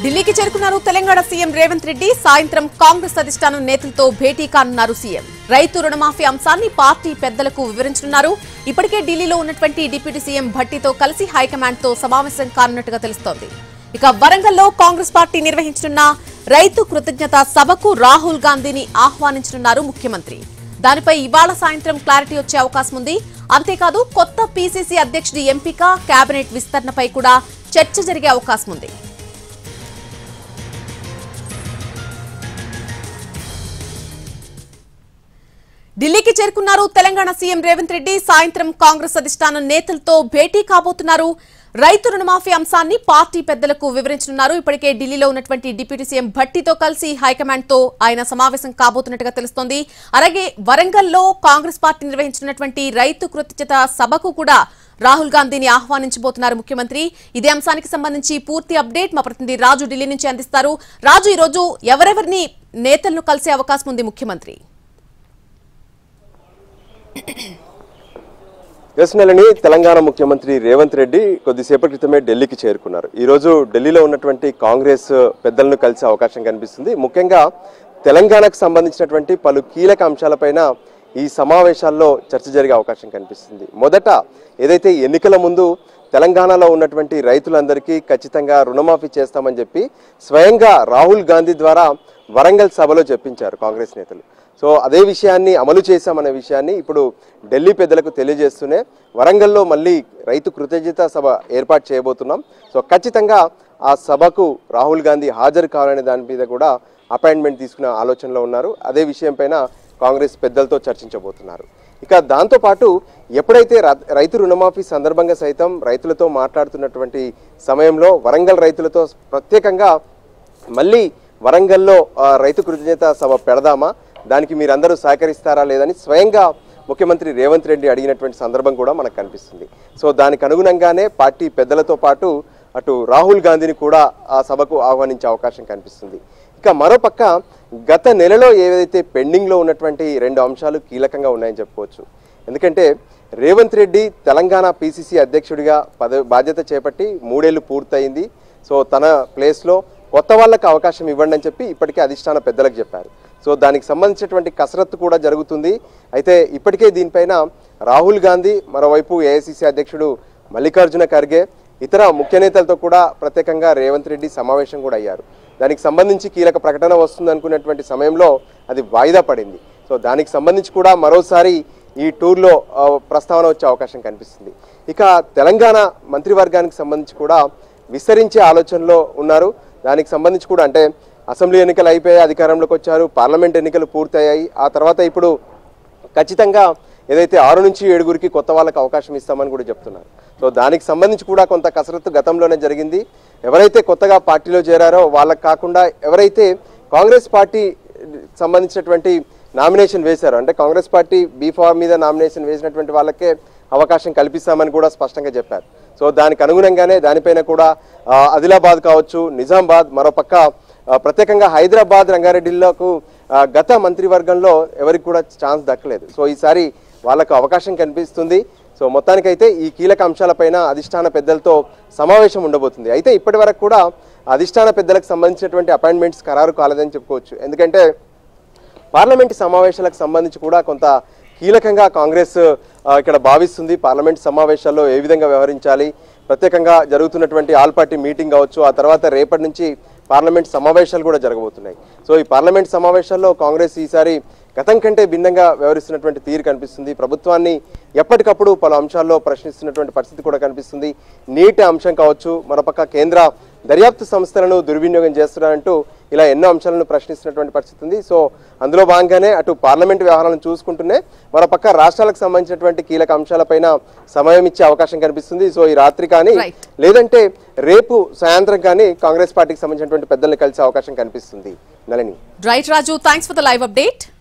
ఢిల్లీకి చేరుకున్నారు తెలంగాణ సీఎం రేవంత్ రెడ్డి సాయంత్రం కాంగ్రెస్ అధిష్టానం నేతలతో భేటీ కానున్నారు సీఎం రైతు రుణమాఫీ అంశాన్ని పార్టీ పెద్దలకు వివరించనున్నారు ఇప్పటికే ఢిల్లీలో ఉన్నటువంటి డిప్యూటీ సీఎం భట్టితో కలిసి హైకమాండ్ తో సమావేశం కానున్నట్టుగా తెలుస్తోంది ఇక వరంగల్లో కాంగ్రెస్ పార్టీ నిర్వహించనున్న రైతు కృతజ్ఞత సభకు రాహుల్ గాంధీని ఆహ్వానించనున్నారు ముఖ్యమంత్రి దానిపై ఇవాళ సాయంత్రం క్లారిటీ వచ్చే అవకాశం ఉంది అంతేకాదు కొత్త పీసీసీ అధ్యక్షుడి ఎంపిక కేబినెట్ విస్తరణపై కూడా చర్చ జరిగే అవకాశం ఉంది ఢిల్లీకి చేరుకున్నారు తెలంగాణ సీఎం రేవంత్ రెడ్డి సాయంత్రం కాంగ్రెస్ అధిష్టానం నేతలతో భేటీ కాబోతున్నారు రైతు రుణమాఫీ అంశాన్ని పార్టీ పెద్దలకు వివరించనున్నారు ఇప్పటికే ఢిల్లీలో ఉన్నటువంటి డిప్యూటీ సీఎం భట్టితో కలిసి హైకమాండ్ తో ఆయన సమావేశం కాబోతున్నట్టుగా తెలుస్తోంది అలాగే వరంగల్లో కాంగ్రెస్ పార్టీ నిర్వహించినటువంటి రైతు కృతజ్ఞత సభకు కూడా రాహుల్ గాంధీని ఆహ్వానించబోతున్నారు ముఖ్యమంత్రి ఇదే అంశానికి సంబంధించి పూర్తి అప్డేట్ మా ప్రతినిధి రాజు ఢిల్లీ నుంచి అందిస్తారు రాజు ఈ రోజు ఎవరెవరిని నేతలను కలిసే అవకాశం ఉంది ముఖ్యమంత్రి ఎస్ నెలని తెలంగాణ ముఖ్యమంత్రి రేవంత్ రెడ్డి కొద్దిసేపటి క్రితమే ఢిల్లీకి చేరుకున్నారు ఈ రోజు ఢిల్లీలో ఉన్నటువంటి కాంగ్రెస్ పెద్దలను కలిసే అవకాశం కనిపిస్తుంది ముఖ్యంగా తెలంగాణకు సంబంధించినటువంటి పలు కీలక అంశాలపైన ఈ సమావేశాల్లో చర్చ జరిగే అవకాశం కనిపిస్తుంది మొదట ఏదైతే ఎన్నికల ముందు తెలంగాణలో ఉన్నటువంటి రైతులందరికీ ఖచ్చితంగా రుణమాఫీ చేస్తామని చెప్పి స్వయంగా రాహుల్ గాంధీ ద్వారా వరంగల్ సభలో చెప్పించారు కాంగ్రెస్ నేతలు సో అదే విషయాన్ని అమలు చేశామనే విషయాన్ని ఇప్పుడు ఢిల్లీ పెద్దలకు తెలియజేస్తూనే వరంగల్లో మళ్ళీ రైతు కృతజ్ఞత సభ ఏర్పాటు చేయబోతున్నాం సో ఖచ్చితంగా ఆ సభకు రాహుల్ గాంధీ హాజరు కావాలనే దాని మీద కూడా అపాయింట్మెంట్ తీసుకునే ఆలోచనలో ఉన్నారు అదే విషయం పైన కాంగ్రెస్ పెద్దలతో చర్చించబోతున్నారు ఇక దాంతోపాటు ఎప్పుడైతే ర- రైతు రుణమాఫీ సందర్భంగా సైతం రైతులతో మాట్లాడుతున్నటువంటి సమయంలో వరంగల్ రైతులతో ప్రత్యేకంగా మళ్ళీ వరంగల్లో ఆ, రైతు కృతజ్ఞత సభ పెడదామా దానికి మీరందరూ సహకరిస్తారా లేదని స్వయంగా ముఖ్యమంత్రి రేవంత్ రెడ్డి అడిగినటువంటి సందర్భం కూడా మనకు కనిపిస్తుంది సో దానికి అనుగుణంగానే పార్టీ పెద్దలతో పాటు అటు రాహుల్ గాంధీని కూడా ఆ సభకు ఆహ్వానించే అవకాశం కనిపిస్తుంది ఇక మరోపక్క గత నెలలో ఏదైతే పెండింగ్లో ఉన్నటువంటి రెండు అంశాలు కీలకంగా ఉన్నాయని చెప్పుకోవచ్చు ఎందుకంటే రేవంత్ రెడ్డి తెలంగాణ పిసిసి అధ్యక్షుడిగా పద బాధ్యత చేపట్టి మూడేళ్లు పూర్తయింది సో తన ప్లేస్లో కొత్త వాళ్ళకి అవకాశం ఇవ్వండి అని చెప్పి ఇప్పటికే అధిష్టాన పెద్దలకు చెప్పారు సో దానికి సంబంధించినటువంటి కసరత్తు కూడా జరుగుతుంది అయితే ఇప్పటికే దీనిపైన రాహుల్ గాంధీ మరోవైపు ఏఐసిసి అధ్యక్షుడు మల్లికార్జున ఖర్గే ఇతర ముఖ్య నేతలతో కూడా ప్రత్యేకంగా రేవంత్ రెడ్డి సమావేశం కూడా అయ్యారు దానికి సంబంధించి కీలక ప్రకటన వస్తుంది అనుకున్నటువంటి సమయంలో అది వాయిదా పడింది సో దానికి సంబంధించి కూడా మరోసారి ఈ టూర్లో ఆ, ప్రస్తావన వచ్చే అవకాశం కనిపిస్తుంది ఇక తెలంగాణ మంత్రివర్గానికి సంబంధించి కూడా విస్తరించే ఆలోచనలో ఉన్నారు దానికి సంబంధించి కూడా అంటే అసెంబ్లీ ఎన్నికలు అయిపోయాయి అధికారంలోకి వచ్చారు పార్లమెంట్ ఎన్నికలు పూర్తయ్యాయి ఆ తర్వాత ఇప్పుడు ఖచ్చితంగా ఏదైతే ఆరు నుంచి ఏడుగురికి కొత్త వాళ్ళకి అవకాశం ఇస్తామని కూడా చెప్తున్నారు సో దానికి సంబంధించి కూడా కొంత కసరత్తు గతంలోనే జరిగింది ఎవరైతే కొత్తగా పార్టీలో చేరారో వాళ్ళకి కాకుండా ఎవరైతే కాంగ్రెస్ పార్టీ సంబంధించినటువంటి నామినేషన్ వేశారో అంటే కాంగ్రెస్ పార్టీ బీఫార్ మీద నామినేషన్ వేసినటువంటి వాళ్ళకే అవకాశం కల్పిస్తామని కూడా స్పష్టంగా చెప్పారు సో దానికి అనుగుణంగానే దానిపైన కూడా ఆ, ఆదిలాబాద్ కావచ్చు నిజామాబాద్ మరోపక్క ఆ, ప్రత్యేకంగా హైదరాబాద్ రంగారెడ్డిలకు ఆ, గత మంత్రివర్గంలో ఎవరికి కూడా ఛాన్స్ దక్కలేదు సో ఈసారి వాళ్ళకు అవకాశం కనిపిస్తుంది సో మొత్తానికైతే ఈ కీలక అంశాలపైన అధిష్టాన పెద్దలతో సమావేశం ఉండబోతుంది అయితే ఇప్పటి వరకు కూడా అధిష్టాన పెద్దలకు సంబంధించినటువంటి అపాయింట్మెంట్స్ ఖరారు కాలేదని చెప్పుకోవచ్చు ఎందుకంటే పార్లమెంట్ సమావేశాలకు సంబంధించి కూడా కొంత కీలకంగా కాంగ్రెస్ ఆ, ఇక్కడ భావిస్తుంది పార్లమెంట్ సమావేశాల్లో ఏ విధంగా వ్యవహరించాలి ప్రత్యేకంగా జరుగుతున్నటువంటి ఆల్ పార్టీ మీటింగ్ కావచ్చు ఆ తర్వాత రేపటి నుంచి పార్లమెంట్ సమావేశాలు కూడా జరగబోతున్నాయి సో ఈ పార్లమెంట్ సమావేశాల్లో కాంగ్రెస్ ఈసారి గతం కంటే భిన్నంగా వ్యవహరిస్తున్నటువంటి తీరు కనిపిస్తుంది ప్రభుత్వాన్ని ఎప్పటికప్పుడు పలు అంశాల్లో ప్రశ్నిస్తున్నటువంటి పరిస్థితి కూడా కనిపిస్తుంది నీటి అంశం కావచ్చు మరోపక్క కేంద్ర దర్యాప్తు సంస్థలను దుర్వినియోగం చేస్తున్నారంటూ ఇలా ఎన్నో అంశాలను ప్రశ్నిస్తున్నటువంటి పరిస్థితి ఉంది సో అందులో భాగంగానే అటు పార్లమెంట్ వ్యవహారాలను చూసుకుంటూనే మరోపక్క రాష్ట్రాలకు సంబంధించినటువంటి కీలక అంశాలపైన సమయం ఇచ్చే అవకాశం కనిపిస్తుంది సో ఈ రాత్రి కానీ Right. లేదంటే రేపు సాయంత్రం కానీ కాంగ్రెస్ పార్టీకి సంబంధించినటువంటి పెద్దల్ని కలిసే అవకాశం కనిపిస్తుంది Nalini right Raju thanks for the live update